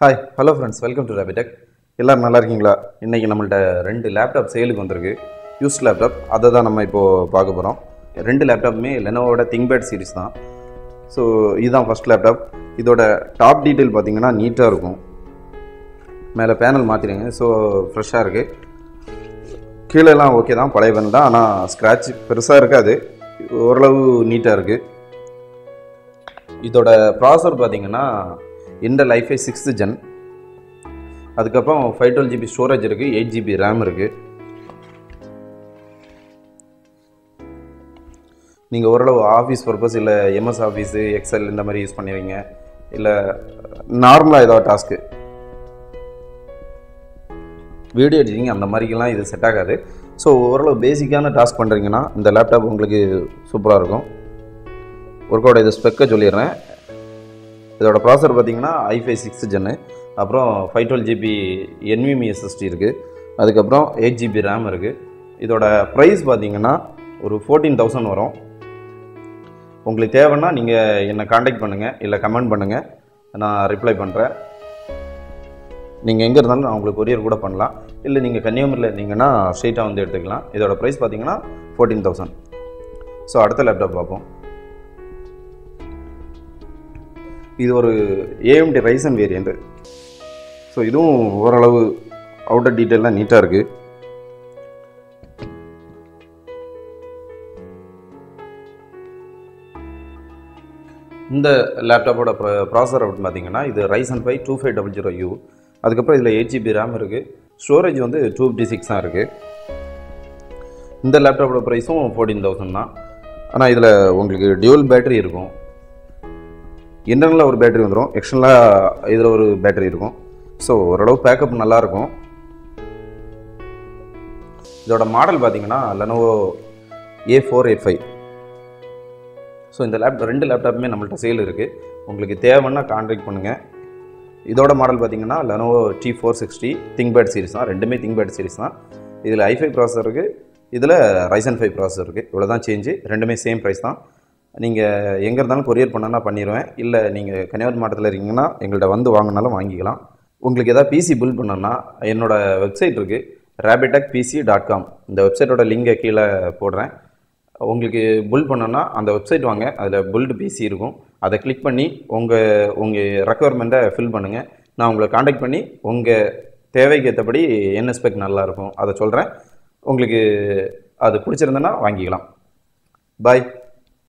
hi hello friends welcome to ரேபிடெக் எல்லோரும் நல்லா இருக்கீங்களா இன்றைக்கி நம்மள்ட்ட ரெண்டு லேப்டாப் சேலுக்கு வந்திருக்கு யூஸ் லேப்டாப் அதை தான் நம்ம இப்போது பார்க்க போகிறோம் ரெண்டு லேப்டாப்புமே லெனோவோட திங்பேட் சீரிஸ் தான் ஸோ இதுதான் ஃபஸ்ட் லேப்டாப் இதோட டாப் டீட்டெயில் பார்த்தீங்கன்னா நீட்டாக இருக்கும் மேலே பேனல் மாற்றிடுங்க ஸோ ஃப்ரெஷ்ஷாக இருக்குது கீழெல்லாம் ஓகே தான் பழைய பேனல் தான் ஆனால் ஸ்க்ராட்ச் பெருசாக இருக்காது ஓரளவு நீட்டாக இருக்குது இதோட ப்ராசர் பார்த்தீங்கன்னா இந்த லைஃபை சிக்ஸ்த்து ஜென் அதுக்கப்புறம் ஃபைவ் டுவெல் ஜிபி ஸ்டோரேஜ் இருக்குது எயிட் ஜிபி ரேம் இருக்குது நீங்கள் ஓரளவு ஆஃபீஸ் பர்பஸ் இல்லை எம்எஸ் ஆஃபீஸு எக்ஸல் இந்த மாதிரி யூஸ் பண்ணுவீங்க இல்லை நார்மலாக ஏதாவது டாஸ்க்கு வீடியோ எடிட்டிங் அந்த மாதிரிக்கெல்லாம் இது செட் ஆகாது ஸோ ஓரளவு பேசிக்கான டாஸ்க் பண்ணுறீங்கன்னா இந்த லேப்டாப் உங்களுக்கு சூப்பராக இருக்கும் ஒர்க்கோட இது ஸ்பெக்கை சொல்லிடுறேன் இதோட ப்ராசர் பார்த்தீங்கன்னா ஐஃபை சிக்ஸ் ஜென்னு அப்புறம் five twelve GB NVMe SSD இருக்குது அதுக்கப்புறம் எயிட் ஜிபி ரேம் இருக்குது இதோட ப்ரைஸ் பார்த்தீங்கன்னா ஒரு ஃபோர்டீன் தௌசண்ட் வரும் உங்களுக்கு தேவைன்னா நீங்கள் என்னை காண்டாக்ட் பண்ணுங்கள் இல்லை கமெண்ட் பண்ணுங்கள் நான் ரிப்ளை பண்ணுறேன் நீங்கள் எங்கே இருந்தாலும் நான் உங்களுக்கு கொரியர் கூட பண்ணலாம் இல்லை நீங்கள் கன்னியாகுமரியில் இருந்தீங்கன்னா ஸ்ட்ரெயிட்டாக வந்து எடுத்துக்கலாம் இதோட ப்ரைஸ் பார்த்தீங்கன்னா ஃபோர்டீன் தௌசண்ட் ஸோ அடுத்த லேப்டாப் பார்ப்போம் இது ஒரு ஏஎம்டி ரைசன் வேரியண்ட்டு ஸோ இதுவும் ஓரளவு அவுட்டர் டீட்டெயிலாம் நீட்டாக இருக்குது இந்த லேப்டாப்போட ப்ரா ப்ராசர் அப்படின்னு பார்த்தீங்கன்னா இது Ryzen five two five double zero U அதுக்கப்புறம் இதில் எயிட் ஜிபி ரேம் இருக்குது ஸ்டோரேஜ் வந்து டூ ஃபிஃப்டி சிக்ஸ் தான் இருக்குது இந்த லேப்டாப்போட ப்ரைஸும் ஃபோர்டீன் தௌசண்ட் தான் ஆனால் இதில் உங்களுக்கு டியூவல் பேட்டரி இருக்கும் இன்டர்னலாக ஒரு பேட்டரி வந்துடும் எக்ஸ்டர்னலாக இதில் ஒரு பேட்டரி இருக்கும் ஸோ ஓரளவு பேக்கப் நல்லாயிருக்கும் இதோட மாடல் பார்த்தீங்கன்னா Lenovo A four eight five so இந்த லேப் ரெண்டு லேப்டாப்புமே நம்மள்ட்ட சேல் இருக்குது உங்களுக்கு தேவைன்னா கான்டாக்ட் பண்ணுங்கள் இதோட மாடல் பார்த்தீங்கன்னா Lenovo T four sixty ThinkPad series தான் ரெண்டுமே திங்பேட் சீரிஸ் தான் இதில் ஐஃபை ப்ராசர் இருக்குது இதில் ரைசன் ஃபைவ் ப்ராசர் இருக்குது இவ்வளோ தான் சேஞ்சு ரெண்டுமே சேம் ப்ரைஸ் தான் நீங்கள் எங்கே இருந்தாலும் கொரியர் பண்ணனா பண்ணிடுவேன் இல்லை நீங்கள் கன்னியாகுமரி மாவட்டத்தில் இருக்கீங்கன்னா எங்கள்கிட்ட வந்து வாங்கினாலும் வாங்கிக்கலாம் உங்களுக்கு எதாவது பிசி பில் பண்ணணும்னா என்னோடய வெப்சைட் இருக்குது ரேபிடெக் பிசி டாட் காம் இந்த வெப்சைட்டோட லிங்கை கீழே போடுறேன் உங்களுக்கு புல் பண்ணோன்னா அந்த வெப்சைட் வாங்க அதில் புல்டு பிசி இருக்கும் அதை கிளிக் பண்ணி உங்கள் உங்கள் ரெக்குவயர்மெண்ட்டை ஃபில் பண்ணுங்கள் நான் உங்களை காண்டாக்ட் பண்ணி உங்கள் தேவைக்கு ஏற்றபடி என்ன ஸ்பெக் நல்லாயிருக்கும் அதை சொல்கிறேன் உங்களுக்கு அது பிடிச்சிருந்தேன்னா வாங்கிக்கலாம் பாய்